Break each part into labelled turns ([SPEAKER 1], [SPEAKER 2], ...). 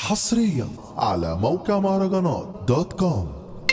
[SPEAKER 1] حصريا على موقع مهرجانات دوت كوم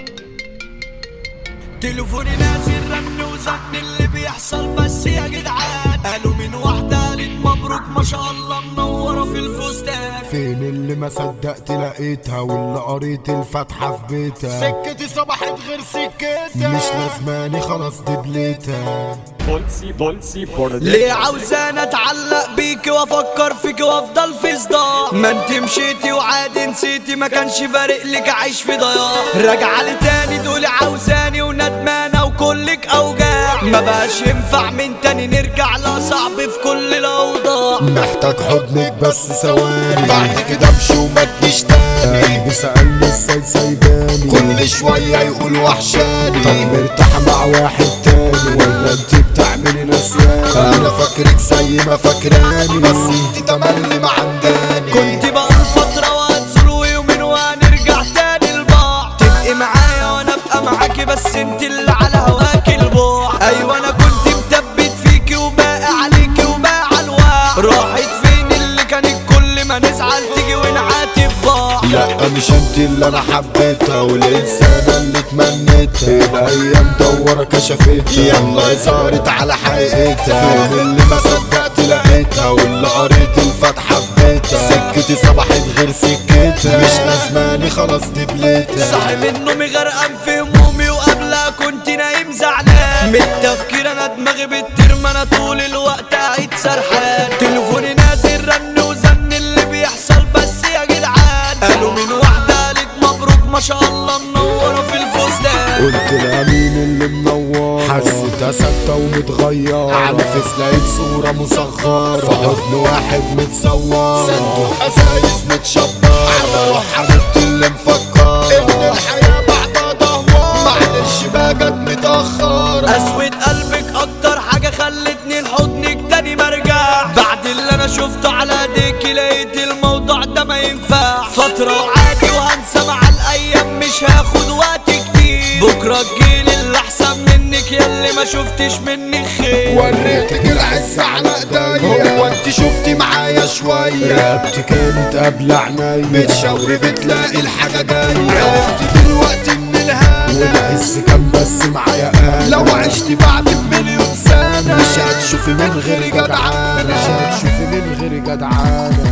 [SPEAKER 2] تليفوني نازل رن وزن اللي بيحصل بس يا جدعان قالوا من واحدة قالت مبروك ما شاء الله منورة في الفستان
[SPEAKER 3] فين اللي ما صدقت لقيتها واللي قريت الفاتحة في بيتها
[SPEAKER 4] سكتي صبحت غير سكتها
[SPEAKER 3] مش لازماني خلاص دبلتها
[SPEAKER 5] بولسي بولسي بورد
[SPEAKER 2] ليه عاوزاني اتعلق بيكي وافكر فيكي وافضل في صداع ما انت مشيتي وعادي نسيتي ما كانش فارق لك عيش في ضياع راجعه لي تاني تقولي عاوزاني وندمانه وكلك اوجاع ما بقاش ينفع من تاني نرجع لا صعب في كل الاوضاع
[SPEAKER 3] محتاج حضنك بس ثواني
[SPEAKER 4] بعد كده امشي وما تجيش تاني
[SPEAKER 3] قلبي سألني ازاي سايباني
[SPEAKER 4] كل شوية يقول وحشاني
[SPEAKER 3] طب مرتاحة مع واحد تاني ولا انت بتعملي نسياني
[SPEAKER 4] انا فاكرك زي ما فاكراني بس انت تملي ما عنداني
[SPEAKER 2] كنت بقول فترة وهنزل ويومين وهنرجع تاني لبعض تبقي معايا وانا ابقى معاكي بس انت اللي على هواكي البعد ايوه انا كنت مثبت فيكي وباقي عليكي وباقي على الوعد راحت فين اللي كانت كل ما نزعل تيجي ونعاتب بعض
[SPEAKER 3] لا مش انت اللي انا حبيتها والانسانة اللي تمنيتها الايام دورة كشفتها يلا ظهرت على حقيقتها فين اللي ما صدقت لقيتها واللي قريت الفاتحة في بيتها سكتي صبحت غير سكتها مش لازماني خلاص دبلتها
[SPEAKER 2] صاحي من نومي غرقان في همومي وقبلها كنت نايم زعلان من التفكير انا دماغي بتطير ما انا طول الوقت قاعد سرحان تليفوني نازل رن وزن اللي بيحصل بس يا جدعان قالوا من واحدة قالت مبروك ما شاء الله منورة في الفستان
[SPEAKER 3] قلت لها مين اللي منور حسيتها ثابتة ومتغيرة على فيس لقيت صورة مصغرة في حضن واحد متصور
[SPEAKER 4] صندوق ازايز متشبر على روح حبيبتي اللي مفكر ان الحياة بعدها دهور معلش بقى جت متأخر
[SPEAKER 2] اسود قلبك اكتر حاجة خلتني لحضنك تاني مرجع بعد اللي انا شفته على ايديكي لقيت الموضوع ده ما ينفع فترة وعادي وهنسى مع الايام مش هاخد وقت كتير بكرة تجيلي اللي احسن منك ياللي ما شفتش منك خير
[SPEAKER 4] وريتك العز على ايديا هو انت شفتي معايا شوية
[SPEAKER 3] رقبتي كانت قبل عينيا
[SPEAKER 4] بتشاوري بتلاقي الحاجة جاية عرفت دلوقتي ان الهنا
[SPEAKER 3] والحس كان بس معايا قال
[SPEAKER 4] لو عشت بعد بمليون سنة مش هتشوفي من غير جدعانة
[SPEAKER 3] مش هتشوفي من غير جدعانة